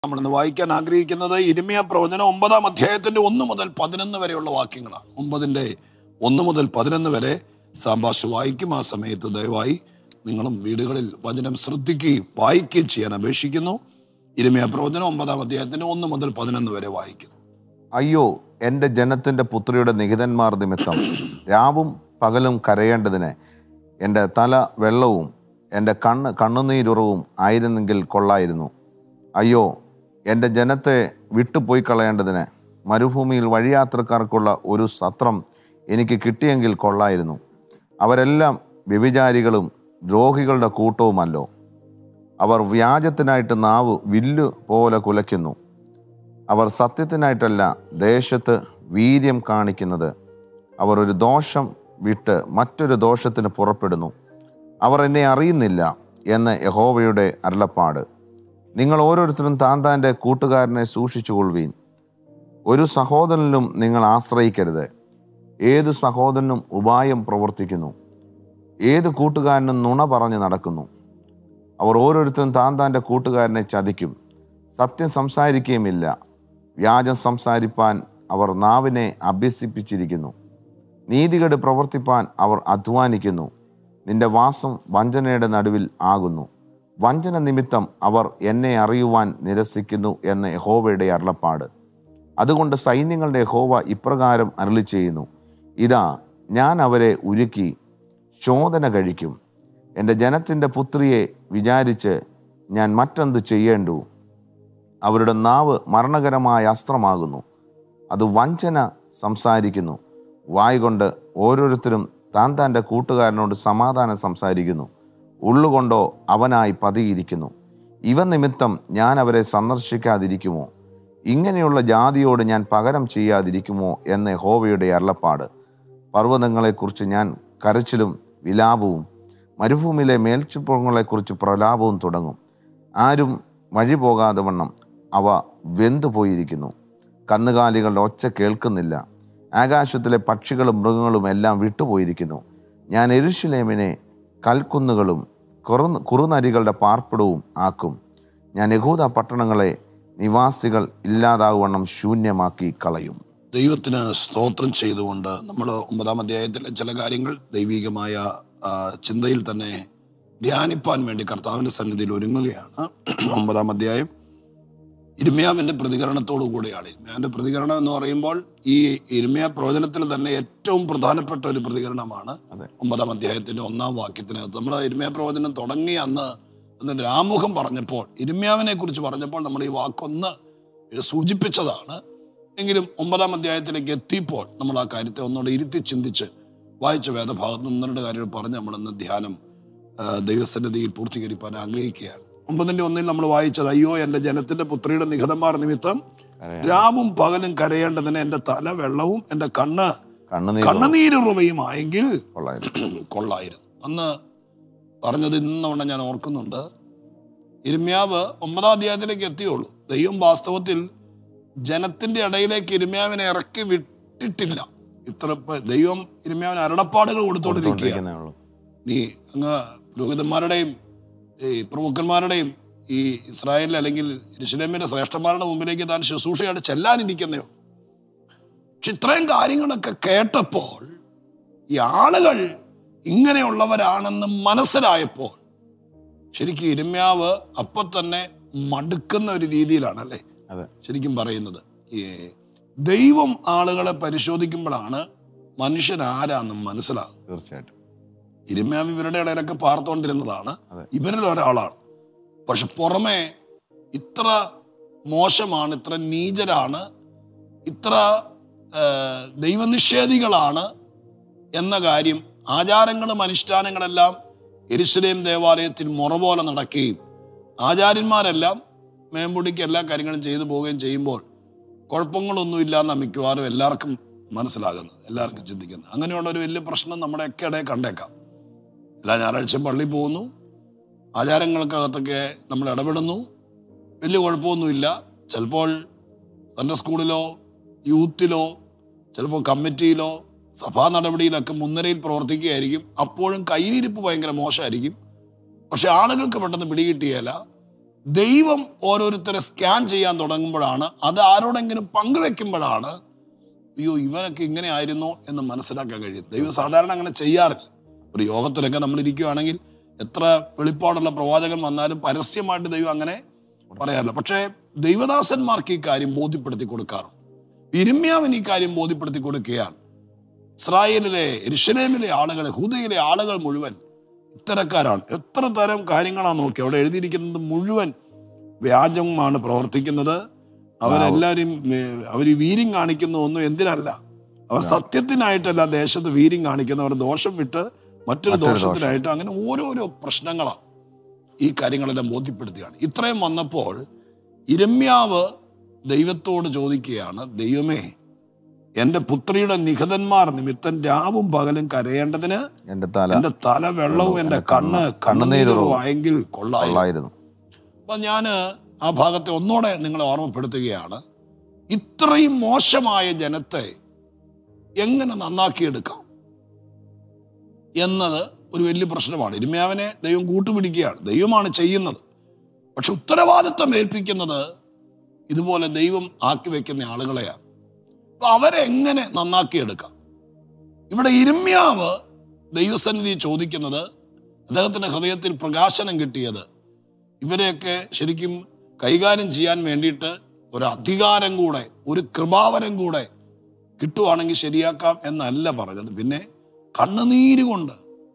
നമ്മളിന്ന് വായിക്കാൻ ആഗ്രഹിക്കുന്നത് ഇരിമിയ പ്രവചനം ഒമ്പതാം അധ്യായത്തിന്റെ ഒന്ന് മുതൽ പതിനൊന്ന് വരെയുള്ള വാക്യങ്ങളാണ് ഒമ്പതിന്റെ ഒന്ന് മുതൽ പതിനൊന്ന് വരെ സാമ്പാഷ് വായിക്കും ആ സമയത്ത് ദയവായി നിങ്ങളും വീടുകളിൽ വചനം ശ്രദ്ധിക്കുകയും വായിക്കുകയും ചെയ്യാൻ അപേക്ഷിക്കുന്നു ഇരിമിയ പ്രവചനം ഒമ്പതാം അധ്യായത്തിന്റെ ഒന്ന് മുതൽ പതിനൊന്ന് വരെ വായിക്കുന്നു അയ്യോ എൻ്റെ ജനത്തിൻ്റെ പുത്രിയുടെ നിഹിതന്മാർ നിമിത്തം രാവും പകലും കരയേണ്ടതിന് എൻ്റെ തല വെള്ളവും എൻ്റെ കണ്ണ് കണ്ണുനീരുറവും ആയിരുന്നെങ്കിൽ കൊള്ളായിരുന്നു അയ്യോ എൻ്റെ ജനത്തെ വിട്ടുപോയി കളയേണ്ടതിന് മരുഭൂമിയിൽ വഴിയാത്രക്കാർക്കുള്ള ഒരു സത്രം എനിക്ക് കിട്ടിയെങ്കിൽ കൊള്ളായിരുന്നു അവരെല്ലാം വ്യഭിചാരികളും ദ്രോഹികളുടെ കൂട്ടവുമല്ലോ അവർ വ്യാജത്തിനായിട്ട് നാവ് വില്ലു പോലെ കുലയ്ക്കുന്നു അവർ സത്യത്തിനായിട്ടല്ല ദേശത്ത് വീര്യം കാണിക്കുന്നത് അവർ ഒരു ദോഷം വിട്ട് മറ്റൊരു ദോഷത്തിന് പുറപ്പെടുന്നു അവർ എന്നെ അറിയുന്നില്ല എന്ന് യഹോവയുടെ അരുളപ്പാട് നിങ്ങൾ ഓരോരുത്തരും താൻ താൻ്റെ കൂട്ടുകാരനെ സൂക്ഷിച്ചുകൊള്ളുവീൻ ഒരു സഹോദരനിലും നിങ്ങൾ ആശ്രയിക്കരുത് ഏത് സഹോദരനും ഉപായം പ്രവർത്തിക്കുന്നു ഏത് കൂട്ടുകാരനും നുണ പറഞ്ഞ് നടക്കുന്നു അവർ ഓരോരുത്തരും താൻ താൻ്റെ കൂട്ടുകാരനെ ചതിക്കും സത്യം സംസാരിക്കുകയുമില്ല വ്യാജം സംസാരിപ്പാൻ അവർ നാവിനെ അഭ്യസിപ്പിച്ചിരിക്കുന്നു നീതികേട് പ്രവർത്തിപ്പാൻ അവർ അധ്വാനിക്കുന്നു നിന്റെ വാസം വഞ്ചനയുടെ നടുവിൽ ആകുന്നു വഞ്ചന നിമിത്തം അവർ എന്നെ അറിയുവാൻ നിരസിക്കുന്നു എന്ന യഹോവയുടെ അരുളപ്പാട് അതുകൊണ്ട് സൈന്യങ്ങളുടെ യഹോവ ഇപ്രകാരം അരുളി ചെയ്യുന്നു ഇതാ ഞാൻ അവരെ ഉരുക്കി ശോധന കഴിക്കും എൻ്റെ ജനത്തിൻ്റെ പുത്രിയെ വിചാരിച്ച് ഞാൻ മറ്റെന്ത് ചെയ്യേണ്ടു അവരുടെ നാവ് മരണകരമായ അസ്ത്രമാകുന്നു അത് വഞ്ചന സംസാരിക്കുന്നു വായ് കൊണ്ട് ഓരോരുത്തരും താൻ താൻ്റെ കൂട്ടുകാരനോട് സമാധാനം സംസാരിക്കുന്നു ഉള്ളുകൊണ്ടോ അവനായി പതിയിരിക്കുന്നു ഇവ നിമിത്തം ഞാൻ അവരെ സന്ദർശിക്കാതിരിക്കുമോ ഇങ്ങനെയുള്ള ജാതിയോട് ഞാൻ പകരം ചെയ്യാതിരിക്കുമോ എന്ന ഹോവയുടെ അരുളപ്പാട് പർവ്വതങ്ങളെക്കുറിച്ച് ഞാൻ കരച്ചിലും വിലാപവും മരുഭൂമിയിലെ മേൽച്ചുപ്പങ്ങളെക്കുറിച്ച് പ്രലാപവും തുടങ്ങും ആരും വഴി പോകാതെ വണ്ണം അവ വെന്തുപോയിരിക്കുന്നു കന്നുകാലികളുടെ ഒച്ച കേൾക്കുന്നില്ല ആകാശത്തിലെ പക്ഷികളും മൃഗങ്ങളും എല്ലാം വിട്ടുപോയിരിക്കുന്നു ഞാൻ എരുഷലേമിനെ കൽക്കുന്നുകളും കുറു കുറുനരികളുടെ പാർപ്പിടവും ആക്കും ഞാൻ യഹൂദ പട്ടണങ്ങളെ നിവാസികൾ ഇല്ലാതാവണ്ണം ശൂന്യമാക്കി കളയും ദൈവത്തിന് സ്തോത്രം ചെയ്തുകൊണ്ട് നമ്മൾ ഒമ്പതാം അധ്യായത്തിലെ ചില കാര്യങ്ങൾ ദൈവികമായ ആ, ചിന്തയിൽ തന്നെ ധ്യാനിപ്പാൻ വേണ്ടി കർത്താവിന്റെ സന്നിധിയിൽ ഒരുങ്ങുകയാണ് ഒമ്പതാം അധ്യായം ഇരിമയാവിന്റെ പ്രതികരണത്തോടു കൂടിയാണ് ഇരിമയാവിന്റെ പ്രതികരണം എന്ന് പറയുമ്പോൾ ഈ ഇരിമയ പ്രവചനത്തിൽ തന്നെ ഏറ്റവും പ്രധാനപ്പെട്ട ഒരു പ്രതികരണമാണ് അതെ. ഒമ്പതാം അധ്യായത്തിന്റെ ഒന്നാം വാക്യത്തിനകത്ത് നമ്മൾ ഇരിമയ പ്രവചനം തുടങ്ങി അന്ന് അന്ന് രാമുഖം പറഞ്ഞപ്പോൾ ഇരിമയാവിനെ കുറിച്ച് പറഞ്ഞപ്പോൾ നമ്മൾ ഈ വാക്കൊന്ന് സൂചിപ്പിച്ചതാണ് എങ്കിലും ഒമ്പതാം അധ്യായത്തിലേക്ക് എത്തിയപ്പോൾ നമ്മൾ ആ കാര്യത്തെ ഒന്നുകൂടെ ഇരുത്തി ചിന്തിച്ച് വായിച്ച വേദഭാഗത്ത് നിന്ന് രണ്ട് കാര്യങ്ങൾ പറഞ്ഞ് നമ്മളിന്ന് ധ്യാനം ആ, ദൈവസന്നിധിയിൽ പൂർത്തീകരിക്കാൻ ആഗ്രഹിക്കുകയാണ് ഒമ്പതിന്റെ ഒന്നിൽ നമ്മൾ വായിച്ചത് അയ്യോ എൻ്റെ ജനത്തിന്റെ പുത്രിയുടെ നിഹതന്മാർ നിമിത്തം രാവും പകലും കരയേണ്ടതിന് എൻ്റെ തല വെള്ളവും എൻ്റെ കണ്ണ് കണ്ണുനീർ കണ്ണുനീരുറവയുമായെങ്കിൽ കൊള്ളായിരുന്നു കൊള്ളായിരുന്നു അന്ന് പറഞ്ഞത് ഇന്നവണ്ണം ഞാൻ ഓർക്കുന്നുണ്ട് ഇരിമ്യാവ് ഒമ്പതാം അധ്യായത്തിലേക്ക് എത്തിയുള്ളൂ ദൈവം വാസ്തവത്തിൽ ജനത്തിന്റെ ഇടയിലേക്ക് ഇരിമ്യാവിനെ ഇറക്കി വിട്ടിട്ടില്ല ഇത്ര ഇപ്പൊ ദൈവം ഇരിമ്യാവിന് അരുളപ്പാടുകൾ കൊടുത്തോണ്ടിരിക്കുകയാണ് കൊടുത്തോണ്ടിരിക്കുന്നേ ഉള്ളൂ നീ അങ്ങ് പുരോഹിതന്മാരുടെയും ഈ പ്രമുഖന്മാരുടെയും ഈ ഇസ്രായേലിൽ അല്ലെങ്കിൽ രുശലേമിന്റെ ശ്രേഷ്ഠന്മാരുടെ മുമ്പിലേക്ക് താൻ ശുശ്രൂഷയായിട്ട് ചെല്ലാനിരിക്കുന്നേ ഉള്ളൂ പക്ഷെ ഇത്രയും കാര്യങ്ങളൊക്കെ കേട്ടപ്പോൾ ഈ ആളുകൾ ഇങ്ങനെയുള്ളവരാണെന്ന് മനസ്സിലായപ്പോൾ ശരിക്കും ഇരുമ്യാവ് അപ്പൊ തന്നെ മടുക്കുന്ന ഒരു രീതിയിലാണ് അല്ലേ അതെ ശരിക്കും പറയുന്നത് ഈ ദൈവം ആളുകളെ പരിശോധിക്കുമ്പോഴാണ് മനുഷ്യൻ ആരാന്നും മനസ്സിലാകുന്നത് തീർച്ചയായിട്ടും ഇരുമ്യാവ് ഇവരുടെ ഇടയിലൊക്കെ പാർത്തോണ്ടിരുന്നതാണ് അതെ. ഇവരിൽ ഒരാളാണ് പക്ഷെ പുറമെ ഇത്ര മോശമാണ് ഇത്ര നീചരാണ് ഇത്ര ആ, ദൈവനിഷേധികളാണ് എന്ന കാര്യം ആചാരങ്ങളും അനുഷ്ഠാനങ്ങളെല്ലാം എരുസലേം ദേവാലയത്തിൽ മുറ പോലെ നടക്കുകയും ആചാര്യന്മാരെല്ലാം മേമ്പൊടിക്ക് എല്ലാ കാര്യങ്ങളും ചെയ്തു പോവുകയും ചെയ്യുമ്പോൾ കുഴപ്പങ്ങളൊന്നുമില്ല എന്ന മിക്കവാറും എല്ലാവർക്കും മനസ്സിലാകുന്നത് എല്ലാവർക്കും ചിന്തിക്കുന്നത് അങ്ങനെയുള്ള ഒരു വലിയ പ്രശ്നം നമ്മുടെയൊക്കെ ഇടയിൽ കണ്ടേക്കാം എല്ലാ ഞായറാഴ്ചയും പള്ളിയിൽ പോകുന്നു ആചാരങ്ങൾക്കകത്തൊക്കെ നമ്മൾ ഇടപെടുന്നു വലിയ കുഴപ്പമൊന്നുമില്ല ചിലപ്പോൾ സൺഡേ സ്കൂളിലോ യൂത്തിലോ ചിലപ്പോൾ കമ്മിറ്റിയിലോ സഭാ നടപടിയിലൊക്കെ മുൻനിരയിൽ പ്രവർത്തിക്കുകയായിരിക്കും അപ്പോഴും കയ്യിലിരിപ്പ് ഭയങ്കര മോശമായിരിക്കും പക്ഷെ ആളുകൾക്ക് പെട്ടെന്ന് പിടികിട്ടിയല്ല ദൈവം ഓരോരുത്തരെ സ്കാൻ ചെയ്യാൻ തുടങ്ങുമ്പോഴാണ് അത് ആരോടെങ്കിലും പങ്കുവെക്കുമ്പോഴാണ് അയ്യോ ഇവനൊക്കെ ഇങ്ങനെ ആയിരുന്നോ എന്ന് മനസ്സിലാക്കാൻ കഴിയും ദൈവം സാധാരണ അങ്ങനെ ചെയ്യാറില്ല ഒരു യോഗത്തിലൊക്കെ നമ്മൾ ഇരിക്കുകയാണെങ്കിൽ എത്ര വെളിപ്പാടുള്ള പ്രവാചകൻ വന്നാലും പരസ്യമായിട്ട് ദൈവം അങ്ങനെ പറയാറില്ല പക്ഷേ ദൈവദാസന്മാർക്ക് ഈ കാര്യം ബോധ്യപ്പെടുത്തി കൊടുക്കാറുണ്ട് ഇരിമ്യാവിന് ഈ കാര്യം ബോധ്യപ്പെടുത്തി കൊടുക്കുകയാണ് ഇസ്രായേലിലെ എരുഷലേമിലെ ആളുകൾ ഹുദയിലെ ആളുകൾ മുഴുവൻ ഇത്തരക്കാരാണ് എത്ര തരം കാര്യങ്ങളാണ് നോക്കി അവിടെ എഴുതിയിരിക്കുന്നത് മുഴുവൻ വ്യാജമാണ് പ്രവർത്തിക്കുന്നത് അവരെല്ലാവരും അവർ വീര്യം കാണിക്കുന്ന ഒന്നും എന്തിനല്ല അവർ സത്യത്തിനായിട്ടല്ല ദേശത്ത് വീര്യം കാണിക്കുന്നവർ ദോഷം വിട്ട് മറ്റൊരു മറ്റൊരു ദോഷം. ദോഷത്തിനായിട്ട് അങ്ങനെ ഓരോരോ പ്രശ്നങ്ങളാണ് ഈ കാര്യങ്ങളെല്ലാം ബോധ്യപ്പെടുത്തുകയാണ് ഇത്രയും വന്നപ്പോൾ ഇരമ്യാവ് ദൈവത്തോട് ചോദിക്കുകയാണ് ദൈവമേ എൻ്റെ പുത്രിയുടെ നിഹതന്മാർ നിമിത്തം രാവും പകലും കരയേണ്ടതിന് എൻ്റെ തല എൻ്റെ തല വെള്ളവും എൻ്റെ കണ്ണ് കണ്ണുനീരുവായെങ്കിൽ കൊള്ളായി കൊള്ളായിരുന്നു അപ്പൊ ഞാൻ ആ ഭാഗത്തെ ഒന്നുകൂടെ നിങ്ങളെ ഓർമ്മപ്പെടുത്തുകയാണ് ഇത്രയും മോശമായ ജനത്തെ എങ്ങനെ നന്നാക്കിയെടുക്കാം എന്നത് ഒരു വലിയ പ്രശ്നമാണ് ഇരുമ്യാവിനെ ദൈവം കൂട്ടുപിടിക്കുകയാണ് ദൈവമാണ് ചെയ്യുന്നത് പക്ഷെ ഉത്തരവാദിത്വം ഏൽപ്പിക്കുന്നത് ഇതുപോലെ ദൈവം ആക്കി വെക്കുന്ന ആളുകളെയാണ് അപ്പൊ അവരെ എങ്ങനെ നന്നാക്കിയെടുക്കാം ഇവിടെ ഇരുമ്യാവ് ദൈവസന്നിധി ചോദിക്കുന്നത് അദ്ദേഹത്തിന്റെ ഹൃദയത്തിൽ പ്രകാശനം കിട്ടിയത് ഇവരെയൊക്കെ ശരിക്കും കൈകാര്യം ചെയ്യാൻ വേണ്ടിയിട്ട് ഒരു അധികാരം കൂടെ ഒരു കൃപാവരം കൂടെ കിട്ടുവാണെങ്കിൽ ശരിയാക്കാം എന്നല്ല പറഞ്ഞത് പിന്നെ കണ്ണുനീര് കൊണ്ട്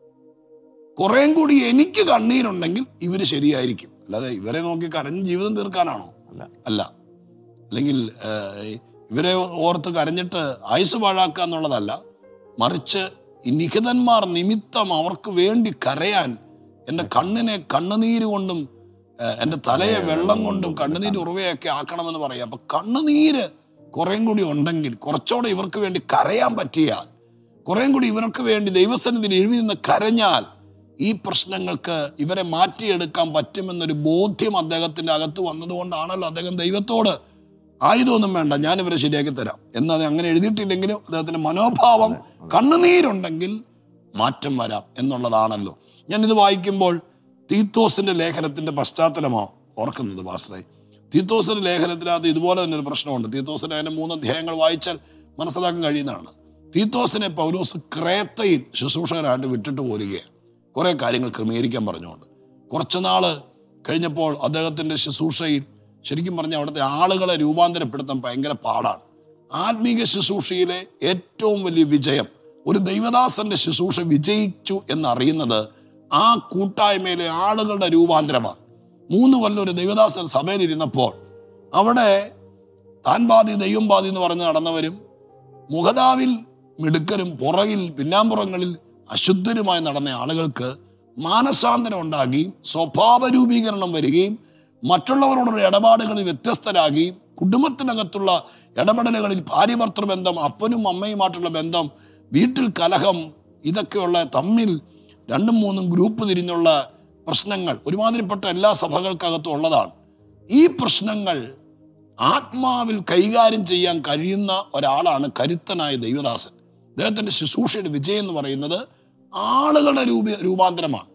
കുറേം കൂടി എനിക്ക് കണ്ണീരുണ്ടെങ്കിൽ ഇവര് ശരിയായിരിക്കും അല്ലാതെ ഇവരെ നോക്കി കരഞ്ഞ് ജീവിതം തീർക്കാനാണോ അല്ല. അല്ല അല്ലെങ്കിൽ ഏഹ്, ഇവരെ ഓർത്ത് കരഞ്ഞിട്ട് ആയുസ് പാഴാക്കുക എന്നുള്ളതല്ല മറിച്ച് ഈ നിഹിതന്മാർ നിമിത്തം അവർക്ക് വേണ്ടി കരയാൻ എൻ്റെ കണ്ണിനെ കണ്ണുനീര് കൊണ്ടും ഏഹ്, എൻ്റെ തലയെ വെള്ളം കൊണ്ടും കണ്ണുനീര് ഉറവയൊക്കെ ആക്കണമെന്ന് പറയാം അപ്പൊ കണ്ണുനീര് കുറേം കൂടി ഉണ്ടെങ്കിൽ കുറച്ചുകൂടെ ഇവർക്ക് വേണ്ടി കരയാൻ പറ്റിയാൽ കുറേം കൂടി ഇവർക്ക് വേണ്ടി ദൈവസന്നിധിയിൽ എഴുതി കരഞ്ഞാൽ ഈ പ്രശ്നങ്ങൾക്ക് ഇവരെ മാറ്റിയെടുക്കാൻ പറ്റുമെന്നൊരു ബോധ്യം അദ്ദേഹത്തിന്റെ അകത്ത് വന്നതുകൊണ്ടാണല്ലോ അദ്ദേഹം ദൈവത്തോട് ആയുധമൊന്നും വേണ്ട ഞാൻ ഇവരെ ശരിയാക്കി തരാം എന്നത് അങ്ങനെ എഴുതിയിട്ടില്ലെങ്കിലും അദ്ദേഹത്തിന്റെ മനോഭാവം കണ്ണുനീരുണ്ടെങ്കിൽ മാറ്റം വരാം എന്നുള്ളതാണല്ലോ ഞാൻ ഇത് വായിക്കുമ്പോൾ തീത്തോസിന്റെ ലേഖനത്തിന്റെ പശ്ചാത്തലമോ ഓർക്കുന്നത് വാസ്തവ തീത്തോസിന്റെ ലേഖനത്തിനകത്ത് ഇതുപോലെ തന്നെ ഒരു പ്രശ്നമുണ്ട് തീത്തോസിന്റെ ലേഖനം മൂന്ന് അധ്യായങ്ങൾ വായിച്ചാൽ മനസ്സിലാക്കാൻ കഴിയുന്നതാണ് തീത്തോസിനെ പൗലോസ് ക്രേത്തയിൽ ശുശ്രൂഷകനായിട്ട് വിട്ടിട്ട് പോരുകയാണ് കുറെ കാര്യങ്ങൾ ക്രമീകരിക്കാൻ പറഞ്ഞുകൊണ്ട് കുറച്ചു നാള് കഴിഞ്ഞപ്പോൾ അദ്ദേഹത്തിന്റെ ശുശ്രൂഷയിൽ ശരിക്കും പറഞ്ഞാൽ അവിടുത്തെ ആളുകളെ രൂപാന്തരപ്പെടുത്താൻ ഭയങ്കര പാടാണ് ആത്മീക ശുശ്രൂഷയിലെ ഏറ്റവും വലിയ വിജയം ഒരു ദൈവദാസന്റെ ശുശ്രൂഷ വിജയിച്ചു എന്നറിയുന്നത് ആ കൂട്ടായ്മയിലെ ആളുകളുടെ രൂപാന്തരമാണ് മൂന്ന് കൊല്ലം ഒരു ദൈവദാസൻ സഭയിലിരുന്നപ്പോൾ അവിടെ താൻ ബാധി ദൈവം ബാധി എന്ന് പറഞ്ഞ് നടന്നവരും മുഖതാവിൽ മിടുക്കരും പുറകിൽ പിന്നാമ്പുറങ്ങളിൽ അശുദ്ധരുമായി നടന്ന ആളുകൾക്ക് മാനസാന്തരം ഉണ്ടാകുകയും സ്വഭാവ രൂപീകരണം വരികയും മറ്റുള്ളവരോടുള്ള ഇടപാടുകളിൽ വ്യത്യസ്തരാകുകയും കുടുംബത്തിനകത്തുള്ള ഇടപെടലുകളിൽ ഭാര്യഭർത്തൃ ബന്ധം അപ്പനും അമ്മയുമായിട്ടുള്ള ബന്ധം വീട്ടിൽ കലഹം ഇതൊക്കെയുള്ള തമ്മിൽ രണ്ടും മൂന്നും ഗ്രൂപ്പ് തിരിഞ്ഞുള്ള പ്രശ്നങ്ങൾ ഒരുമാതിരിപ്പെട്ട എല്ലാ സഭകൾക്കകത്തും ഉള്ളതാണ് ഈ പ്രശ്നങ്ങൾ ആത്മാവിൽ കൈകാര്യം ചെയ്യാൻ കഴിയുന്ന ഒരാളാണ് കരുത്തനായ ദൈവദാസൻ അദ്ദേഹത്തിന്റെ ശുശ്രൂഷയുടെ വിജയം എന്ന് പറയുന്നത് ആളുകളുടെ രൂപ രൂപാന്തരമാണ്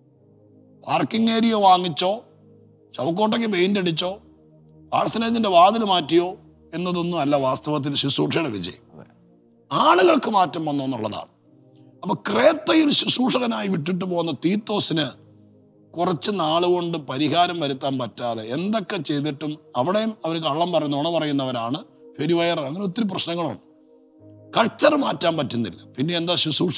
പാർക്കിംഗ് ഏരിയ വാങ്ങിച്ചോ ചവക്കോട്ടയ്ക്ക് പെയിന്റ് അടിച്ചോ പാഴ്സനേജിന്റെ വാതിൽ മാറ്റിയോ എന്നതൊന്നും അല്ല വാസ്തവത്തിൽ ശുശ്രൂഷയുടെ വിജയം ആളുകൾക്ക് മാറ്റം വന്നു എന്നുള്ളതാണ് അപ്പൊ ക്രേത്തയിൽ ശുശ്രൂഷകനായി വിട്ടിട്ട് പോകുന്ന തീത്തോസിന് കുറച്ച് നാളുകൊണ്ട് പരിഹാരം വരുത്താൻ പറ്റാതെ എന്തൊക്കെ ചെയ്തിട്ടും അവിടെയും അവർ കള്ളം പറയുന്ന ഉണ പറയുന്നവരാണ് ഫെരിവയർ അങ്ങനെ ഒത്തിരി പ്രശ്നങ്ങളുണ്ട് കൾച്ചർ മാറ്റാൻ പറ്റുന്നില്ല പിന്നെ എന്താ ശുശ്രൂഷ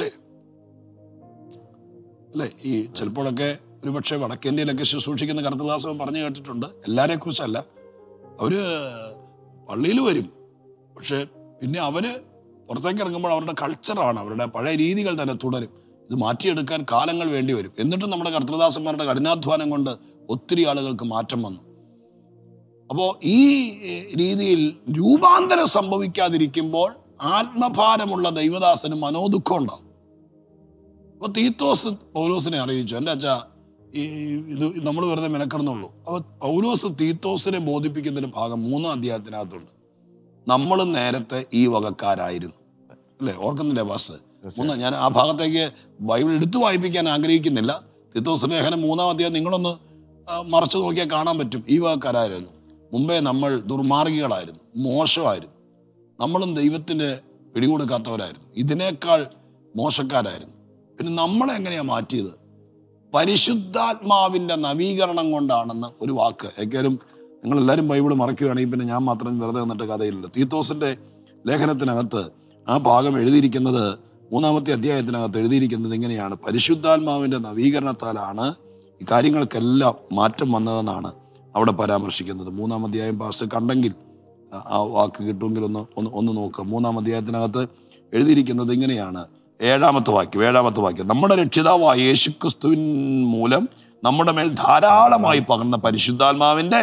അല്ലേ ഈ ചിലപ്പോഴൊക്കെ ഒരുപക്ഷെ വടക്കേന്ത്യയിലൊക്കെ ശുശ്രൂഷിക്കുന്ന കർത്തദാസവൻ പറഞ്ഞു കേട്ടിട്ടുണ്ട് എല്ലാരെ കുറിച്ചല്ല അവര് പള്ളിയിൽ വരും പക്ഷെ പിന്നെ അവര് പുറത്തേക്ക് ഇറങ്ങുമ്പോൾ അവരുടെ കൾച്ചറാണ് അവരുടെ പഴയ രീതികൾ തന്നെ തുടരും ഇത് മാറ്റിയെടുക്കാൻ കാലങ്ങൾ വേണ്ടി വരും എന്നിട്ടും നമ്മുടെ കർത്തദാസന്മാരുടെ കഠിനാധ്വാനം കൊണ്ട് ഒത്തിരി ആളുകൾക്ക് മാറ്റം വന്നു അപ്പോൾ ഈ ഏഹ്, രീതിയിൽ രൂപാന്തരം സംഭവിക്കാതിരിക്കുമ്പോൾ ആത്മഭാരമുള്ള ദൈവദാസന് മനോദുഃഖം ഉണ്ടാവും അപ്പൊ തീത്തോസ് പൗലോസിനെ അറിയിച്ചു എൻ്റെ അച്ഛ ഈ ഇത് നമ്മൾ വെറുതെ മെനക്കെടുന്നുള്ളൂ അപ്പൊ പൗലോസ് തീത്തോസിനെ ബോധിപ്പിക്കുന്നതിന് ഭാഗം മൂന്നാം അധ്യായത്തിനകത്തുണ്ട് നമ്മൾ നേരത്തെ ഈ വകക്കാരായിരുന്നു അല്ലേ ഓർക്കുന്നില്ലേ ബാസ് മൂന്ന് ഞാൻ ആ ഭാഗത്തേക്ക് ബൈബിൾ എടുത്തു വായിപ്പിക്കാൻ ആഗ്രഹിക്കുന്നില്ല തീത്തോസ് ലേഖനം മൂന്നാം അധ്യായം നിങ്ങളൊന്ന് ആ, മറച്ചു നോക്കിയാൽ കാണാൻ പറ്റും ഈ വാക്കാരായിരുന്നു മുമ്പേ നമ്മൾ ദുർമാർഗികളായിരുന്നു മോശമായിരുന്നു നമ്മളും ദൈവത്തിന് പിടികൊടുക്കാത്തവരായിരുന്നു ഇതിനേക്കാൾ മോശക്കാരായിരുന്നു പിന്നെ നമ്മളെ എങ്ങനെയാ മാറ്റിയത് പരിശുദ്ധാത്മാവിന്റെ നവീകരണം കൊണ്ടാണെന്ന് ഒരു വാക്ക് ഏക്കാരും നിങ്ങൾ എല്ലാവരും ബൈബിൾ മറക്കുകയാണെങ്കിൽ പിന്നെ ഞാൻ മാത്രം വെറുതെ നിന്നിട്ട് കഥയില്ല തീത്തോസിന്റെ ലേഖനത്തിനകത്ത് ആ ഭാഗം എഴുതിയിരിക്കുന്നത് മൂന്നാമത്തെ അധ്യായത്തിനകത്ത് എഴുതിയിരിക്കുന്നത് ഇങ്ങനെയാണ് പരിശുദ്ധാത്മാവിന്റെ നവീകരണത്താലാണ് ഈ കാര്യങ്ങൾക്കെല്ലാം മാറ്റം വന്നതെന്നാണ് അവിടെ പരാമർശിക്കുന്നത് മൂന്നാം അധ്യായം പാസ് കണ്ടെങ്കിൽ ആ- ആ വാക്ക് കിട്ടുമെങ്കിൽ ഒന്ന് ഒന്ന് ഒന്ന് നോക്കുക മൂന്നാം അധ്യായത്തിനകത്ത് എഴുതിയിരിക്കുന്നത് ഇങ്ങനെയാണ് ഏഴാമത്തെ വാക്യം ഏഴാമത്തെ വാക്യം നമ്മുടെ രക്ഷിതാവായ യേശുക്രിസ്തുവിൻ മൂലം നമ്മുടെ മേൽ ധാരാളമായി പകർന്ന പരിശുദ്ധാത്മാവിന്റെ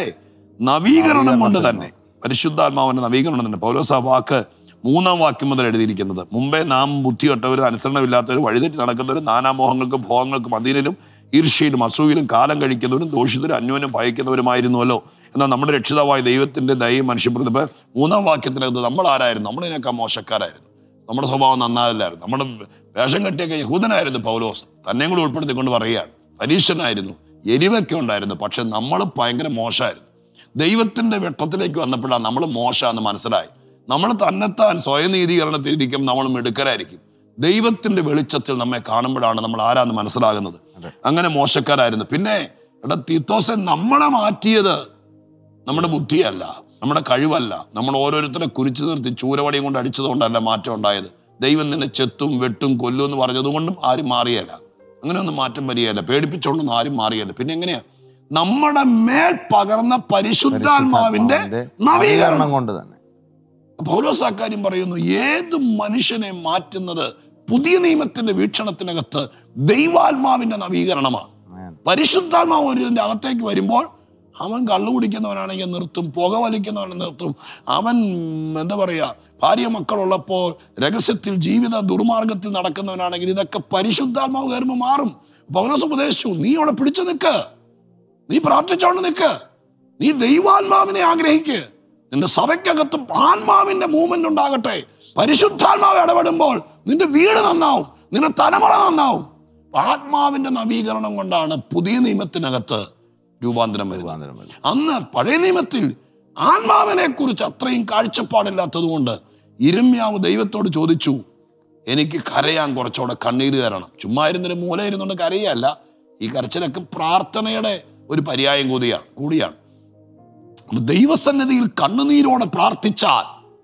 നവീകരണം കൊണ്ട് തന്നെ പരിശുദ്ധാത്മാവിന്റെ നവീകരണം തന്നെ പൗലോസ് ആ വാക്ക് മൂന്നാം വാക്യം മുതൽ എഴുതിയിരിക്കുന്നത് മുമ്പേ നാം ബുദ്ധിയൊട്ടവരും അനുസരണമില്ലാത്തവരും വഴിതെറ്റി നടക്കുന്നവരും നാനാമോഹങ്ങൾക്കും ഭോഗങ്ങൾക്കും അതിലും ഈർഷ്യയിലും അസൂയിലും കാലം കഴിക്കുന്നവരും ദോഷിതരും അന്യോന്യം ഭയക്കുന്നവരുമായിരുന്നുവല്ലോ എന്നാൽ നമ്മുടെ രക്ഷിതാവായ ദൈവത്തിന്റെ ദൈവം മനുഷ്യപ്പെടുന്നപ്പോൾ മൂന്നാം വാക്യത്തിനകത്ത് നമ്മൾ ആരായിരുന്നു നമ്മളിതിനേക്കാൾ മോശക്കാരായിരുന്നു നമ്മുടെ സ്വഭാവം നന്നാവില്ലായിരുന്നു നമ്മുടെ വേഷം കെട്ടിയൊക്കെ യഹൂദനായിരുന്നു പൗലോസ് തന്നെയും കൂടി ഉൾപ്പെടുത്തിക്കൊണ്ട് പറയുകയാണ് പരീക്ഷനായിരുന്നു എരിവൊക്കെ ഉണ്ടായിരുന്നു പക്ഷെ നമ്മൾ ഭയങ്കര മോശമായിരുന്നു ദൈവത്തിന്റെ വെട്ടത്തിലേക്ക് വന്നപ്പോഴാണ് നമ്മൾ മോശമെന്ന് മനസ്സിലായി നമ്മൾ തന്നെത്താൻ സ്വയം നീതീകരണത്തിലിരിക്കും നമ്മൾ മിടുക്കരായിരിക്കും ദൈവത്തിന്റെ വെളിച്ചത്തിൽ നമ്മെ കാണുമ്പോഴാണ് നമ്മൾ ആരാന്ന് മനസ്സിലാകുന്നത് അങ്ങനെ മോശക്കാരായിരുന്നു പിന്നെ എടാ തീത്തോസൻ നമ്മളെ മാറ്റിയത് നമ്മുടെ ബുദ്ധിയല്ല നമ്മുടെ കഴിവല്ല നമ്മൾ ഓരോരുത്തരെ കുരിച്ചു നിർത്തി ചൂരവടിയും കൊണ്ട് അടിച്ചതുകൊണ്ടല്ല മാറ്റം ഉണ്ടായത് ദൈവം നിന്നെ ചെത്തും വെട്ടും കൊല്ലും എന്ന് പറഞ്ഞതുകൊണ്ടും ആരും മാറിയല്ല അങ്ങനെയൊന്നും മാറ്റം വരികയല്ല പേടിപ്പിച്ചുകൊണ്ടൊന്നും ആരും മാറിയല്ല പിന്നെ എങ്ങനെയാ നമ്മുടെ മേൽ പകർന്ന പരിശുദ്ധാത്മാവിന്റെ നവീകരണം കൊണ്ട് തന്നെ പൗലോസ് ആ കാര്യം പറയുന്നു ഏത് മനുഷ്യനെ മാറ്റുന്നത് പുതിയ നിയമത്തിന്റെ വീക്ഷണത്തിനകത്ത് ദൈവാത്മാവിന്റെ നവീകരണമാണ് Amen. പരിശുദ്ധാത്മാവ് ഒരുതിന്റെ അകത്തേക്ക് വരുമ്പോൾ അവൻ കള്ളു കുടിക്കുന്നവനാണെങ്കിൽ നിർത്തും പുക വലിക്കുന്നവനെ നിർത്തും അവൻ എന്താ പറയാ ഭാര്യ മക്കളുള്ളപ്പോൾ രഹസ്യത്തിൽ ജീവിത ദുർമാർഗത്തിൽ നടക്കുന്നവനാണെങ്കിൽ ഇതൊക്കെ പരിശുദ്ധാത്മാവ് കയറുമ്പോൾ മാറും പൗലോസ് ഉപദേശിച്ചു നീ അവിടെ പിടിച്ചു നിൽക്ക് നീ പ്രാർത്ഥിച്ചോണ്ട് നിൽക്ക് നീ ദൈവാത്മാവിനെ ആഗ്രഹിക്ക് നിന്റെ സഭയ്ക്കകത്ത് ആത്മാവിന്റെ മൂവ്മെന്റ് ഉണ്ടാകട്ടെ പരിശുദ്ധാത്മാവ് ഇടപെടുമ്പോൾ നിന്റെ വീട് നന്നാവും നിന്റെ തലമുറ നന്നാവും ആത്മാവിന്റെ നവീകരണം കൊണ്ടാണ് പുതിയ നിയമത്തിനകത്ത് രൂപാന്തരം വരുന്നത് രൂപാന്തരം വരും. അന്ന് പഴയ നിയമത്തിൽ ആത്മാവിനെ കുറിച്ച് അത്രയും കാഴ്ചപ്പാടില്ലാത്തത് കൊണ്ട് ഇരമ്യാവ് ദൈവത്തോട് ചോദിച്ചു എനിക്ക് കരയാൻ കുറച്ചുകൂടെ കണ്ണീര് തരണം ചുമ്മാ ഇരുന്നൊരു മൂല ഇരുന്നുകൊണ്ട് കരയല്ല ഈ കരച്ചിലൊക്കെ പ്രാർത്ഥനയുടെ ഒരു പര്യായം കൂടിയാണ് കൂടിയാണ് അപ്പൊ ദൈവസന്നിധിയിൽ കണ്ണുനീരോടെ പ്രാർത്ഥിച്ചാൽ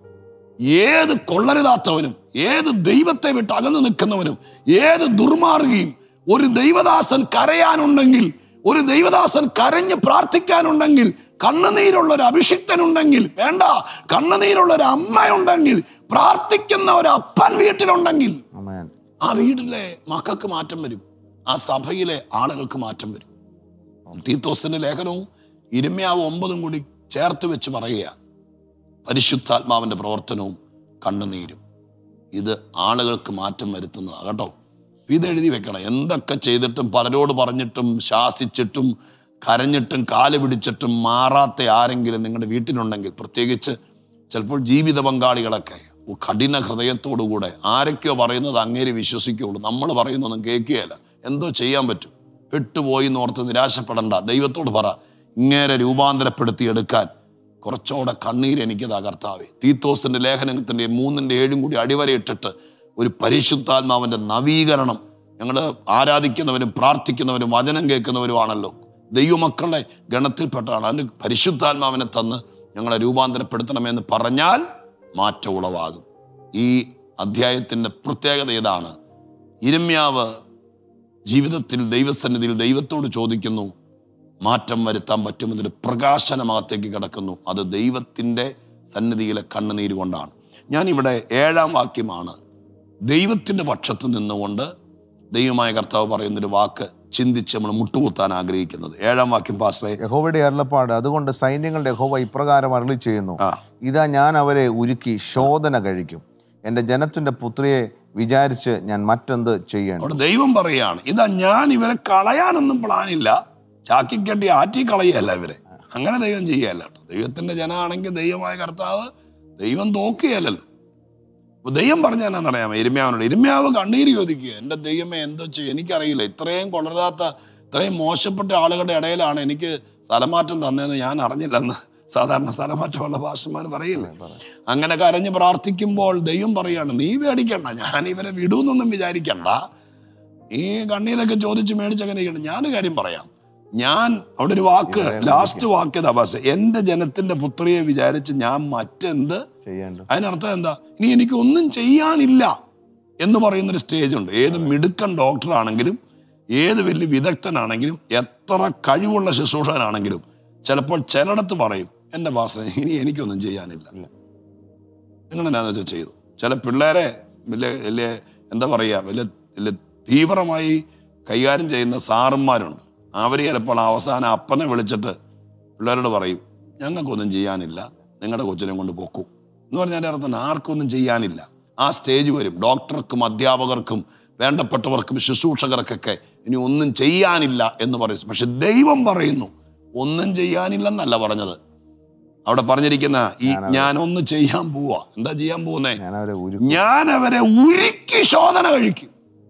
ഏത് കൊള്ളരുതാത്തവനും ഏത് ദൈവത്തെ വിട്ട് അകന്നു നിൽക്കുന്നവനും ഏത് ദുർമാർഗിയും ഒരു ദൈവദാസൻ കരയാനുണ്ടെങ്കിൽ ഒരു ദൈവദാസൻ കരഞ്ഞ് പ്രാർത്ഥിക്കാനുണ്ടെങ്കിൽ കണ്ണുനീരുള്ള ഒരു അഭിഷിക്തനുണ്ടെങ്കിൽ വേണ്ട കണ്ണുനീരുള്ള ഒരു അമ്മയുണ്ടെങ്കിൽ പ്രാർത്ഥിക്കുന്ന ഒരു അപ്പൻ വീട്ടിലുണ്ടെങ്കിൽ Amen. ആ വീട്ടിലെ മക്കൾക്ക് മാറ്റം വരും ആ സഭയിലെ ആളുകൾക്ക് മാറ്റം വരും തീത്തോസിന്റെ ലേഖനവും ഇരുമ്യാവ് ഒമ്പതും കൂടി ചേർത്ത് വെച്ച് പറയുകയാണ് പരിശുദ്ധാത്മാവിന്റെ പ്രവർത്തനവും കണ്ണുനീരും ഇത് ആളുകൾക്ക് മാറ്റം വരുത്തുന്നതാണ് കേട്ടോ ഇത് എഴുതി വെക്കണം എന്തൊക്കെ ചെയ്തിട്ടും പലരോട് പറഞ്ഞിട്ടും ശാസിച്ചിട്ടും കരഞ്ഞിട്ടും കാല് പിടിച്ചിട്ടും മാറാത്ത ആരെങ്കിലും നിങ്ങളുടെ വീട്ടിലുണ്ടെങ്കിൽ പ്രത്യേകിച്ച് ചിലപ്പോൾ ജീവിത പങ്കാളികളൊക്കെ കഠിന ഹൃദയത്തോടുകൂടെ ആരൊക്കെയോ പറയുന്നത് അങ്ങേര് വിശ്വസിക്കുകയുള്ളൂ നമ്മൾ പറയുന്നൊന്നും കേൾക്കുകയില്ല എന്തോ ചെയ്യാൻ പറ്റും പെട്ടുപോയി എന്നോർത്ത് നിരാശപ്പെടണ്ട ദൈവത്തോട് പറ ഇങ്ങേരെ രൂപാന്തരപ്പെടുത്തി എടുക്കാൻ കുറച്ചുകൂടെ കണ്ണീര് എനിക്ക് തകർത്താവേ തീത്തോസിന്റെ ലേഖനത്തിന്റെ മൂന്നിന്റെ ഏഴും കൂടി അടിവരയിട്ടിട്ട് ഒരു പരിശുദ്ധാത്മാവിന്റെ നവീകരണം ഞങ്ങൾ ആരാധിക്കുന്നവരും പ്രാർത്ഥിക്കുന്നവരും വചനം കേൾക്കുന്നവരുമാണല്ലോ ദൈവമക്കളുടെ ഗണത്തിൽപ്പെട്ടാണ് അതിന് പരിശുദ്ധാത്മാവിനെ തന്ന് ഞങ്ങളെ രൂപാന്തരപ്പെടുത്തണമെന്ന് പറഞ്ഞാൽ മാറ്റം ഉളവാകും ഈ അധ്യായത്തിന്റെ പ്രത്യേകത ഇതാണ് ഇരമ്യാവ് ജീവിതത്തിൽ ദൈവസന്നിധിയിൽ ദൈവത്തോട് ചോദിക്കുന്നു മാറ്റം വരുത്താൻ പറ്റുമെന്നൊരു പ്രകാശനമകത്തേക്ക് കിടക്കുന്നു അത് ദൈവത്തിൻ്റെ സന്നിധിയിലെ കണ്ണുനീര് കൊണ്ടാണ് ഞാനിവിടെ ഏഴാം വാക്യമാണ് ദൈവത്തിൻ്റെ പക്ഷത്ത് നിന്നുകൊണ്ട് ദൈവമായ കർത്താവ് പറയുന്നൊരു വാക്ക് ചിന്തിച്ച് നമ്മൾ മുട്ടുകുത്താൻ ആഗ്രഹിക്കുന്നത് ഏഴാം വാക്യം പാസ്റ്റേ യഹോവയുടെ അരുളപ്പാട് അതുകൊണ്ട് സൈന്യങ്ങളുടെ യഹോവ ഇപ്രകാരം അരളി ചെയ്യുന്നു ആ. ഇതാ ഞാൻ അവരെ ഉരുക്കി ശോധന കഴിക്കും എൻ്റെ ജനത്തിൻ്റെ പുത്രിയെ വിചാരിച്ച് ഞാൻ മറ്റെന്ത് ചെയ്യേണ്ടു അവിടെ ദൈവം പറയുകയാണ് ഇതാ ഞാൻ ഇവരെ കളയാനൊന്നും പ്ലാനില്ല ചാക്കി കെട്ടി ആറ്റി കളയല്ല ഇവരെ അങ്ങനെ ദൈവം ചെയ്യല്ല കേട്ടോ ദൈവത്തിന്റെ ജനമാണെങ്കിൽ ദൈവമായ കർത്താവ് ദൈവം തോക്കുകയല്ലല്ലോ അപ്പൊ ദൈവം പറഞ്ഞ എന്നാന്നറിയാമോ എരുമ്യാവിനോട് എരുമ്യാവ് കണ്ണീര് ചോദിക്കുക എൻ്റെ ദൈവമേ എന്തോ ചെയ്യും എനിക്കറിയില്ല ഇത്രയും കൊള്ളരുതാത്ത ഇത്രയും മോശപ്പെട്ട ആളുകളുടെ ഇടയിലാണ് എനിക്ക് സ്ഥലമാറ്റം തന്നതെന്ന് ഞാൻ അറിഞ്ഞില്ലെന്ന് സാധാരണ സ്ഥലമാറ്റമുള്ള ഭാഷമാർ പറയില്ലേ അങ്ങനെ കരഞ്ഞ് പ്രാർത്ഥിക്കുമ്പോൾ ദൈവം പറയാണ് നീ പേടിക്കണ്ട ഞാൻ ഇവരെ വിടൂന്നൊന്നും വിചാരിക്കണ്ട നീ കണ്ണീരൊക്കെ ചോദിച്ച് മേടിച്ചങ്ങനെ ഇരിക്കണ്ട ഞാനൊരു കാര്യം പറയാം ഞാൻ അവിടെ ഒരു വാക്ക് ലാസ്റ്റ് വാക്ക് ഏതാ ഭാഷ എന്റെ ജനത്തിന്റെ പുത്രിയെ വിചാരിച്ച് ഞാൻ മറ്റെന്ത് ചെയ്യേണ്ട അതിനർത്ഥം എന്താ ഇനി എനിക്ക് ഒന്നും ചെയ്യാനില്ല എന്ന് പറയുന്നൊരു സ്റ്റേജ് ഉണ്ട് ഏത് മിടുക്കൻ ഡോക്ടറാണെങ്കിലും ഏത് വലിയ വിദഗ്ധനാണെങ്കിലും എത്ര കഴിവുള്ള ശുശ്രൂഷകനാണെങ്കിലും ചിലപ്പോൾ ചിലയിടത്ത് പറയും എൻ്റെ ഭാഷ ഇനി എനിക്കൊന്നും ചെയ്യാനില്ല ഇല്ല. നിങ്ങൾ എന്നാന്ന് വെച്ചാൽ ചെയ്തു ചില പിള്ളേരെ വലിയ വലിയ എന്താ പറയുക വലിയ വലിയ തീവ്രമായി കൈകാര്യം ചെയ്യുന്ന സാറന്മാരുണ്ട് അവർ ചിലപ്പോൾ അവസാനം അപ്പനെ വിളിച്ചിട്ട് പിള്ളേരോട് പറയും ഞങ്ങൾക്കൊന്നും ചെയ്യാനില്ല നിങ്ങളുടെ കൊച്ചിനെ കൊണ്ട് പൊക്കൂ എന്ന് പറഞ്ഞാൽ അതിൻ്റെ അർത്ഥം ആർക്കൊന്നും ചെയ്യാനില്ല ആ സ്റ്റേജ് വരും ഡോക്ടർക്കും അധ്യാപകർക്കും വേണ്ടപ്പെട്ടവർക്കും ശുശ്രൂഷകർക്കൊക്കെ ഇനി ഒന്നും ചെയ്യാനില്ല എന്ന് പറയും പക്ഷെ ദൈവം പറയുന്നു ഒന്നും ചെയ്യാനില്ലെന്നല്ല പറഞ്ഞത് അവിടെ പറഞ്ഞിരിക്കുന്ന ഈ ഞാൻ ഒന്ന് ചെയ്യാൻ പോവാ എന്താ ചെയ്യാൻ പോകുന്നേ ഞാൻ അവരെ ഒരു ഞാൻ അവരെ ഉരുക്കി ശോധന കഴിക്കും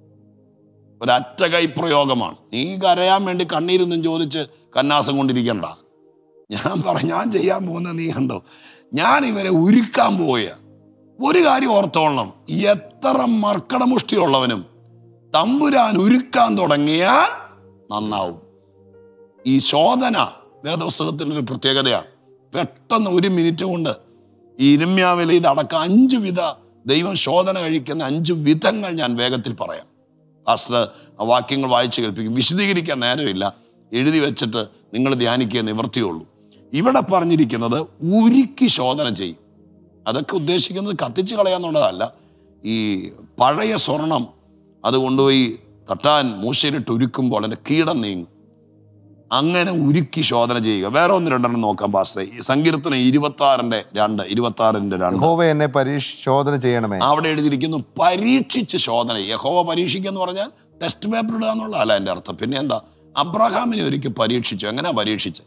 ഒരറ്റ കൈ പ്രയോഗമാണ് നീ കരയാൻ വേണ്ടി കണ്ണീരൊന്നും ചോദിച്ച് കന്നാസം കൊണ്ടിരിക്കണ്ട ഞാൻ പറ ഞാൻ ചെയ്യാൻ പോകുന്ന നീ കണ്ടോ ഞാൻ ഇവരെ ഉരുക്കാൻ പോവുക ഒരു കാര്യം ഓർത്തോളണം എത്ര മർക്കടമുഷ്ടിയുള്ളവനും തമ്പുരാൻ ഉരുക്കാൻ തുടങ്ങിയാൽ നന്നാവും ഈ ശോധന വേദപുസ്തകത്തിൻ്റെ ഒരു പ്രത്യേകതയാണ് പെട്ടെന്ന് ഒരു മിനിറ്റ് കൊണ്ട് ഈ ഇരുമ്യാവിലെ ഇതടക്കം അഞ്ച് വിധ ദൈവം ശോധന കഴിക്കുന്ന അഞ്ച് വിധങ്ങൾ ഞാൻ വേഗത്തിൽ പറയാം പാസ്റ്റർ ആ വാക്യങ്ങൾ വായിച്ച് കേൾപ്പിക്കും വിശദീകരിക്കാൻ നേരമില്ല എഴുതി വെച്ചിട്ട് നിങ്ങൾ ധ്യാനിക്കുക നിവർത്തിയുള്ളൂ ഇവിടെ പറഞ്ഞിരിക്കുന്നത് ഉരുക്കി ശോധന ചെയ്യും അതൊക്കെ ഉദ്ദേശിക്കുന്നത് കത്തിച്ച് കളയാന്നുള്ളതല്ല ഈ പഴയ സ്വർണം അത് കൊണ്ടുപോയി തട്ടാൻ മൂശയിലിട്ട് ഉരുക്കുമ്പോൾ അതിൻ്റെ കീടം നീങ്ങും അങ്ങനെ ഉരുക്കി ശോധന ചെയ്യുക വേറെ ഒന്ന് രണ്ടെണ്ണം നോക്കാം പാസ്റ്റേ ഈ സങ്കീർത്തനം ഇരുപത്തി ആറിന്റെ രണ്ട് ഇരുപത്തി ആറിന്റെ രണ്ട് യഹോവ എന്നെ പരിശോധന ചെയ്യണമേ അവിടെ എഴുതിയിരിക്കുന്നു പരീക്ഷിച്ച് ശോധന യഹോവ പരീക്ഷിക്കുക എന്ന് പറഞ്ഞാൽ ടെസ്റ്റ് പേപ്പർ ഇടുക എന്നുള്ളതല്ല എൻ്റെ അർത്ഥം പിന്നെ എന്താ അബ്രഹാമിനെ ഒരിക്കൽ പരീക്ഷിച്ചു എങ്ങനെ പരീക്ഷിച്ച്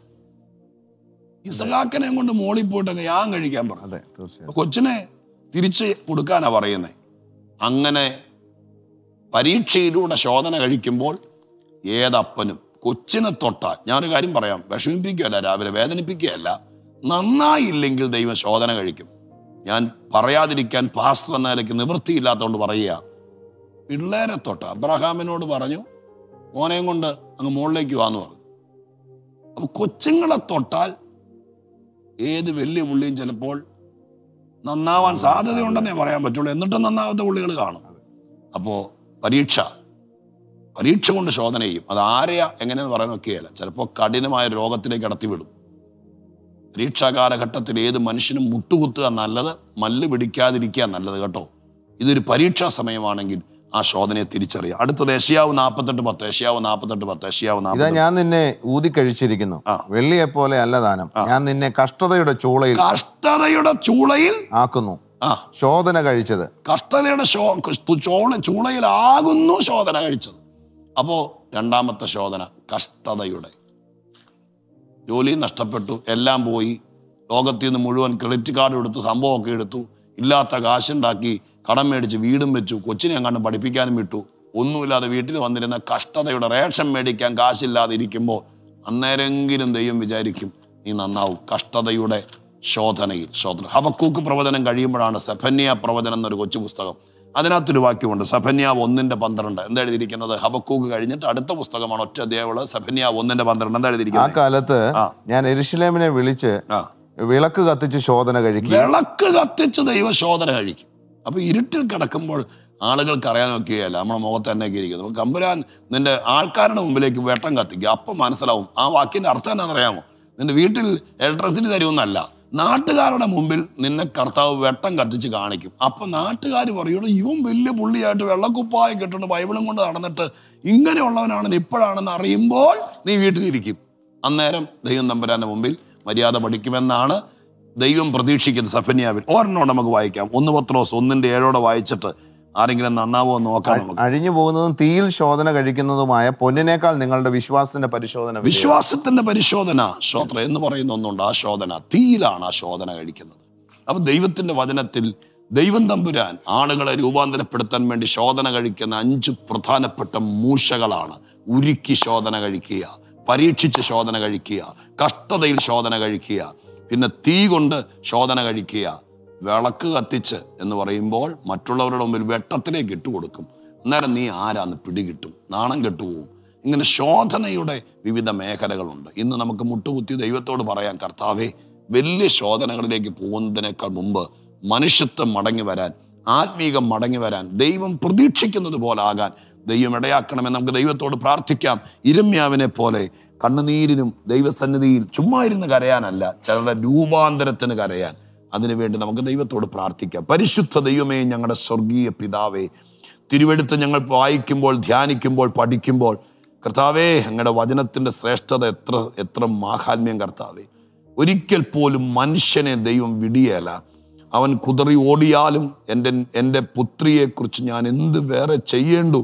ഇസഹാക്കിനെ കൊണ്ട് മോളിൽ പോയിട്ട് ഞാൻ കഴിക്കാൻ പറഞ്ഞു അതെ തീർച്ചയായും അപ്പൊ കൊച്ചിനെ തിരിച്ച് കൊടുക്കാനാ പറയുന്നത് അങ്ങനെ പരീക്ഷയിലൂടെ ശോധന കഴിക്കുമ്പോൾ ഏതപ്പനും കൊച്ചിനെ തൊട്ടാൽ ഞാനൊരു കാര്യം പറയാം വിഷമിപ്പിക്കുകയല്ല രാവിലെ വേദനിപ്പിക്കുകയല്ല നന്നായില്ലെങ്കിൽ ദൈവം ശോധന കഴിക്കും ഞാൻ പറയാതിരിക്കാൻ പാസ്റ്റർ എന്ന നിലയ്ക്ക് നിവൃത്തിയില്ലാത്തതുകൊണ്ട് പറയുക പിള്ളേരെ തൊട്ട അബ്രഹാമിനോട് പറഞ്ഞു മോനെയും കൊണ്ട് അങ്ങ് മുകളിലേക്ക് വാന്ന് പറഞ്ഞു അപ്പൊ കൊച്ചുങ്ങളെ തൊട്ടാൽ ഏത് വലിയ പുള്ളിയും ചിലപ്പോൾ നന്നാവാൻ സാധ്യതയുണ്ടെന്നേ പറയാൻ പറ്റുള്ളൂ എന്നിട്ടും നന്നാവാത്ത പുള്ളികൾ കാണും അപ്പോൾ പരീക്ഷ പരീക്ഷ കൊണ്ട് ശോധന ചെയ്യും അത് ആരെയാ എങ്ങനെയെന്ന് പറയാൻ ഒക്കെയല്ല ചിലപ്പോൾ കഠിനമായ രോഗത്തിലേക്ക് കടത്തിവിടും പരീക്ഷാ കാലഘട്ടത്തിൽ ഏത് മനുഷ്യനും മുട്ടുകുത്തുക നല്ലത് മല്ല് പിടിക്കാതിരിക്കുക നല്ലത് കേട്ടോ ഇതൊരു പരീക്ഷാ സമയമാണെങ്കിൽ ആ ശോധനയെ തിരിച്ചറിയാം അടുത്തത് ഏഷ്യാവ് നാൽപ്പത്തെട്ട് പത്ത് ഏഷ്യാവ് നാൽപ്പത്തെട്ട് പത്ത് ഏഷ്യാവ് ഇതാ നാൽപ്പത്തെട്ട് ഞാൻ നിന്നെ ഊതിക്കഴിച്ചിരിക്കുന്നു ആ. വെള്ളിയെ പോലെ അല്ല ദാനം ഞാൻ നിന്നെ കഷ്ടതയുടെ ചൂളയിൽ കഷ്ടതയുടെ ചൂളയിൽ ആക്കുന്നു ആ ശോധന കഴിച്ചത് കഷ്ടതയുടെ ശോ ചോള ചൂളയിലാകുന്നു ശോധന കഴിച്ചത് അപ്പോ രണ്ടാമത്തെ ശോധന കഷ്ടതയുടെ ജോലി നഷ്ടപ്പെട്ടു എല്ലാം പോയി ലോകത്തിൽ നിന്ന് മുഴുവൻ ക്രെഡിറ്റ് കാർഡ് എടുത്തു സംഭവമൊക്കെ എടുത്തു ഇല്ലാത്ത കാശുണ്ടാക്കി കടം മേടിച്ച് വീടും വെച്ചു കൊച്ചിനെ എങ്ങാണ്ട് പഠിപ്പിക്കാനും വിട്ടു ഒന്നുമില്ലാതെ വീട്ടിൽ വന്നിരുന്ന കഷ്ടതയുടെ റേഷൻ മേടിക്കാൻ കാശില്ലാതെ ഇരിക്കുമ്പോൾ അന്നേരെങ്കിലും ദൈവം വിചാരിക്കും നീ നന്നാവും കഷ്ടതയുടെ ശോധനയിൽ ശോധന ഹബക്കൂക്ക് പ്രവചനം കഴിയുമ്പോഴാണ് സെഫന്യ പ്രവചനം എന്നൊരു കൊച്ചു പുസ്തകം അതിനകത്തൊരു വാക്യമുണ്ട് സഫന്യാവ് ഒന്നിന്റെ പന്ത്രണ്ട് എന്താ എഴുതിയിരിക്കുന്നത് ഹബക്കൂക്ക് കഴിഞ്ഞിട്ട് അടുത്ത പുസ്തകമാണ് ഒറ്റ അധ്യായമുള്ളത് സഫന്യാവ് ഒന്നിന്റെ പന്ത്രണ്ട് എന്താ ആ എഴുതിയിരിക്കുന്നത് കാലത്ത് ആ. ഞാൻ എരുഷലേമിനെ വിളിച്ച് ആ വിളക്ക് കത്തിച്ച് ശോധന കഴിക്കുക വിളക്ക് കത്തിച്ച് ദൈവശോധന കഴിക്കും അപ്പൊ ഇരുട്ടിൽ കിടക്കുമ്പോൾ ആളുകൾക്ക് അറിയാനൊക്കെയല്ല നമ്മുടെ മുഖത്ത് തന്നെയൊക്കെ ഇരിക്കുന്നത് അപ്പൊ കമ്പുരാൻ നിന്റെ ആൾക്കാരുടെ മുമ്പിലേക്ക് വെട്ടം കത്തിക്കുക അപ്പം മനസ്സിലാവും ആ വാക്കിന്റെ അർത്ഥം എന്താണെന്ന് അറിയാമോ നിന്റെ വീട്ടിൽ ഇലക്ട്രിസിറ്റി തരുമെന്നല്ല നാട്ടുകാരുടെ മുമ്പിൽ നിന്നെ കർത്താവ് വെട്ടം കത്തിച്ച് കാണിക്കും അപ്പൊ നാട്ടുകാർ പറയുള്ളൂ ഇവൻ വലിയ പുള്ളിയായിട്ട് വെള്ളക്കുപ്പായി കെട്ടുകൊണ്ട് ബൈബിളും കൊണ്ട് നടന്നിട്ട് ഇങ്ങനെയുള്ളവനാണെന്ന് ഇപ്പോഴാണെന്ന് അറിയുമ്പോൾ നീ വീട്ടിലിരിക്കും അന്നേരം ദൈവം തമ്പുരാന്റെ മുമ്പിൽ മര്യാദ പഠിക്കുമെന്നാണ് ദൈവം പ്രതീക്ഷിക്കുന്നത് സഫന്യാവിൽ ഒരെണ്ണം നമുക്ക് വായിക്കാം ഒന്ന് പത്രോസ് ഒന്നിന്റെ ഏഴോടെ വായിച്ചിട്ട് ആരെങ്കിലും നന്നാവോ എന്ന് നോക്കാം നമുക്ക് അഴിഞ്ഞു പോകുന്നതും തീയിൽ ശോധന കഴിക്കുന്നതുമായ പൊന്നിനേക്കാൾ നിങ്ങളുടെ വിശ്വാസത്തിന്റെ പരിശോധന വിലയേറെ. വിശ്വാസത്തിന്റെ പരിശോധന ശ്രോത്ര എന്ന് പറയുന്ന ഒന്നുണ്ട് ആ ശോധന തീയിലാണ് ആ ശോധന കഴിക്കുന്നത് അപ്പൊ ദൈവത്തിന്റെ വചനത്തിൽ ദൈവം തമ്പുരാൻ ആളുകളെ രൂപാന്തരപ്പെടുത്താൻ വേണ്ടി ശോധന കഴിക്കുന്ന അഞ്ച് പ്രധാനപ്പെട്ട മൂഷകളാണ് ഉരുക്കി ശോധന കഴിക്കുക പരീക്ഷിച്ച് ശോധന കഴിക്കുക കഷ്ടതയിൽ ശോധന കഴിക്കുക പിന്നെ തീ കൊണ്ട് ശോധന കഴിക്കുക വിളക്ക് കത്തിച്ച് എന്ന് പറയുമ്പോൾ മറ്റുള്ളവരുടെ മുമ്പിൽ വെട്ടത്തിലേക്ക് ഇട്ടുകൊടുക്കും അന്നേരം നീ ആരാന്ന് പിടികിട്ടും നാണം കെട്ടുപോകും ഇങ്ങനെ ശോധനയുടെ വിവിധ മേഖലകളുണ്ട് ഇന്ന് നമുക്ക് മുട്ടുകുത്തി ദൈവത്തോട് പറയാൻ കർത്താവേ വലിയ ശോധനകളിലേക്ക് പോകുന്നതിനേക്കാൾ മുമ്പ് മനുഷ്യത്വം മടങ്ങി വരാൻ ആത്മീകം മടങ്ങി വരാൻ ദൈവം പ്രതീക്ഷിക്കുന്നത് പോലെ ആകാൻ ദൈവം ഇടയാക്കണമെന്ന് നമുക്ക് ദൈവത്തോട് പ്രാർത്ഥിക്കാം ഇരമ്യാവിനെ പോലെ കണ്ണുനീരിനും ദൈവസന്നിധിയിൽ ചുമ്മാ ഇരുന്ന് കരയാനല്ല ചിലരുടെ രൂപാന്തരത്തിന് കരയാൻ അതിനുവേണ്ടി നമുക്ക് ദൈവത്തോട് പ്രാർത്ഥിക്കാം പരിശുദ്ധ ദൈവമേ ഞങ്ങളുടെ സ്വർഗീയ പിതാവേ തിരുവെടുത്ത് ഞങ്ങൾ വായിക്കുമ്പോൾ ധ്യാനിക്കുമ്പോൾ പഠിക്കുമ്പോൾ കർത്താവേ അങ്ങയുടെ വചനത്തിൻ്റെ ശ്രേഷ്ഠത എത്ര എത്ര മാഹാത്മ്യം കർത്താവേ ഒരിക്കൽ പോലും മനുഷ്യനെ ദൈവം വിടിയല അവൻ കുതറി ഓടിയാലും എൻ്റെ എൻ്റെ പുത്രിയെക്കുറിച്ച് ഞാൻ എന്ത് വേറെ ചെയ്യേണ്ടു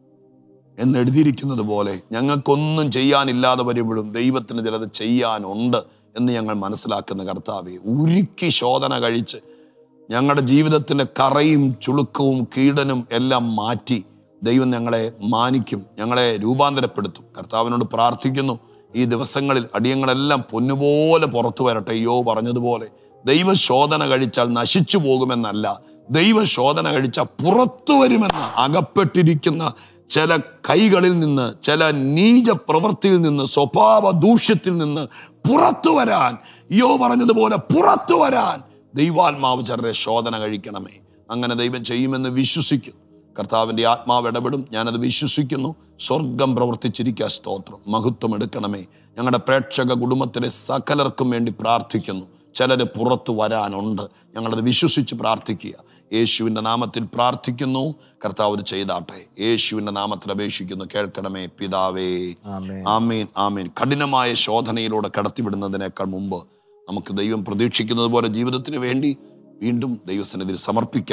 എന്ന് എഴുതിയിരിക്കുന്നത് പോലെ ഞങ്ങൾക്കൊന്നും ചെയ്യാനില്ലാതെ വരുമ്പോഴും ദൈവത്തിന് ചിലത് ചെയ്യാനുണ്ട് എന്ന് ഞങ്ങൾ മനസ്സിലാക്കുന്ന കർത്താവെ ഉരുക്കി ശോധന കഴിച്ച് ഞങ്ങളുടെ ജീവിതത്തിൻ്റെ കറയും ചുളുക്കവും കീടനും എല്ലാം മാറ്റി ദൈവം ഞങ്ങളെ മാനിക്കും ഞങ്ങളെ രൂപാന്തരപ്പെടുത്തും കർത്താവിനോട് പ്രാർത്ഥിക്കുന്നു ഈ ദിവസങ്ങളിൽ അടിയങ്ങളെല്ലാം പൊന്നുപോലെ പുറത്തു വരട്ടെ യോ പറഞ്ഞതുപോലെ ദൈവശോധന കഴിച്ചാൽ നശിച്ചു പോകുമെന്നല്ല ദൈവശോധന കഴിച്ചാൽ പുറത്തു വരുമെന്ന് അകപ്പെട്ടിരിക്കുന്ന ചില കൈകളിൽ നിന്ന് ചില നീച പ്രവൃത്തിയിൽ നിന്ന് സ്വഭാവ ദൂഷ്യത്തിൽ നിന്ന് പുറത്തു വരാൻ യോ പറഞ്ഞതുപോലെ പുറത്തു വരാൻ ദൈവാത്മാവ് ചിലരെ ശോധന കഴിക്കണമേ അങ്ങനെ ദൈവം ചെയ്യുമെന്ന് വിശ്വസിക്കും കർത്താവിൻ്റെ ആത്മാവ് ഇടപെടും ഞാനത് വിശ്വസിക്കുന്നു സ്വർഗം പ്രവർത്തിച്ചിരിക്കുക സ്തോത്രം മഹത്വം എടുക്കണമേ ഞങ്ങളുടെ പ്രേക്ഷക കുടുംബത്തിലെ സകലർക്കും വേണ്ടി പ്രാർത്ഥിക്കുന്നു ചിലര് പുറത്തു വരാനുണ്ട് ഞങ്ങളത് വിശ്വസിച്ച് പ്രാർത്ഥിക്കുക യേശുവിൻ്റെ നാമത്തിൽ പ്രാർത്ഥിക്കുന്നു കർത്താവ് ഇത് ചെയ്താട്ടെ യേശുവിൻ്റെ നാമത്തിൽ അപേക്ഷിക്കുന്നു കേൾക്കണമേ പിതാവേ ആമേൻ. ആമീൻ ആമീൻ കഠിനമായ ശോധനയിലൂടെ കടത്തിവിടുന്നതിനേക്കാൾ മുമ്പ് നമുക്ക് ദൈവം പ്രതീക്ഷിക്കുന്നത് പോലെ ജീവിതത്തിന് വേണ്ടി വീണ്ടും ദൈവസന്നിധിയിൽ സമർപ്പിക്കാം